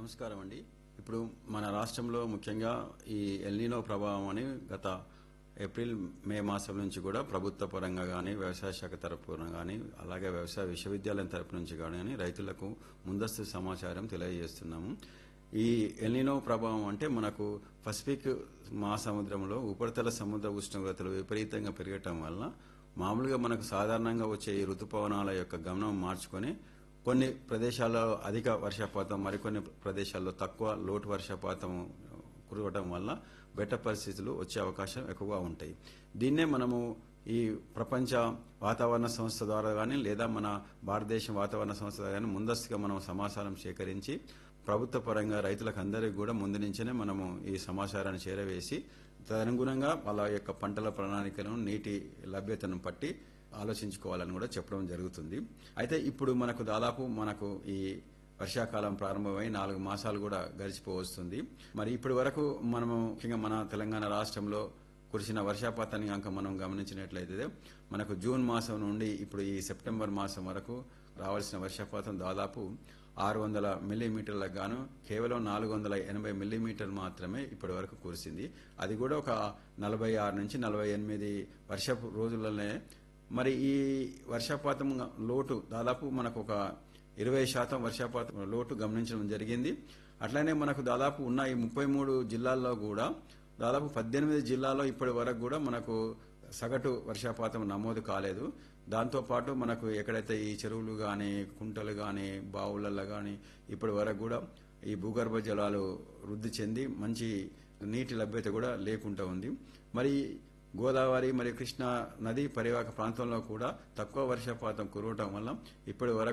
నమస్కారం అండి ఇప్పుడు మన రాష్ట్రంలో ముఖ్యంగా ఈ ఎల్నినో ప్రభావం అని గత ఏప్రిల్ మే మాసం నుంచి కూడా ప్రభుత్వ పరంగా కానీ వ్యవసాయ శాఖ తరపున కానీ అలాగే వ్యవసాయ విశ్వవిద్యాలయం తరపు నుంచి కానీ రైతులకు ముందస్తు సమాచారం తెలియజేస్తున్నాము ఈ ఎల్నినో ప్రభావం అంటే మనకు పసిఫిక్ మహాసముద్రంలో ఉపరితల సముద్ర ఉష్ణోగ్రతలు విపరీతంగా పెరగటం వలన మామూలుగా మనకు సాధారణంగా వచ్చే ఈ ఋతుపవనాల యొక్క గమనం మార్చుకొని కొన్ని ప్రదేశాల్లో అధిక వర్షపాతం మరికొన్ని ప్రదేశాల్లో తక్కువ లోటు వర్షపాతం కురవడం వల్ల బెట్ట పరిస్థితులు వచ్చే అవకాశం ఎక్కువగా ఉంటాయి దీన్నే మనము ఈ ప్రపంచ వాతావరణ సంస్థ ద్వారా కానీ లేదా మన భారతదేశం వాతావరణ సంస్థ ద్వారా కానీ ముందస్తుగా మనం సమాచారం సేకరించి ప్రభుత్వ పరంగా రైతులకు అందరికీ కూడా ముందు నుంచే మనము ఈ సమాచారాన్ని చేరవేసి తదనుగుణంగా వాళ్ళ యొక్క పంటల ప్రణాళికలను నీటి లభ్యతను పట్టి ఆలోచించుకోవాలని కూడా చెప్పడం జరుగుతుంది అయితే ఇప్పుడు మనకు దాదాపు మనకు ఈ వర్షాకాలం ప్రారంభమై నాలుగు మాసాలు కూడా గడిచిపోవస్తుంది మరి ఇప్పటి వరకు మనము ముఖ్యంగా మన తెలంగాణ రాష్ట్రంలో కురిసిన వర్షపాతాన్ని కనుక మనం గమనించినట్లయితే మనకు జూన్ మాసం నుండి ఇప్పుడు ఈ సెప్టెంబర్ మాసం వరకు రావాల్సిన వర్షపాతం దాదాపు ఆరు వందల మిల్లీమీటర్లకు గాను కేవలం నాలుగు వందల ఎనభై మిల్లీమీటర్లు మాత్రమే ఇప్పటి వరకు కురిసింది అది కూడా ఒక నలభై ఆరు నుంచి నలభై ఎనిమిది వర్షపు రోజులనే మరి ఈ వర్షపాతం లోటు దాదాపు మనకు ఒక ఇరవై శాతం వర్షపాతం లోటు గమనించడం జరిగింది అట్లనే మనకు దాదాపు ఉన్న ఈ ముప్పై మూడు జిల్లాల్లో కూడా దాదాపు పద్దెనిమిది జిల్లాల్లో ఇప్పటి వరకు కూడా మనకు సగటు వర్షపాతం నమోదు కాలేదు దాంతోపాటు మనకు ఎక్కడైతే ఈ చెరువులు కానీ కుంటలు కానీ బావులలో కానీ ఇప్పటి వరకు కూడా ఈ భూగర్భ జలాలు వృద్ధి చెంది మంచి నీటి లభ్యత కూడా లేకుండా ఉంది మరి గోదావరి మరియు కృష్ణా నది పరివాహక ప్రాంతంలో కూడా తక్కువ వర్షపాతం కురవటం వల్ల ఇప్పటి వరకు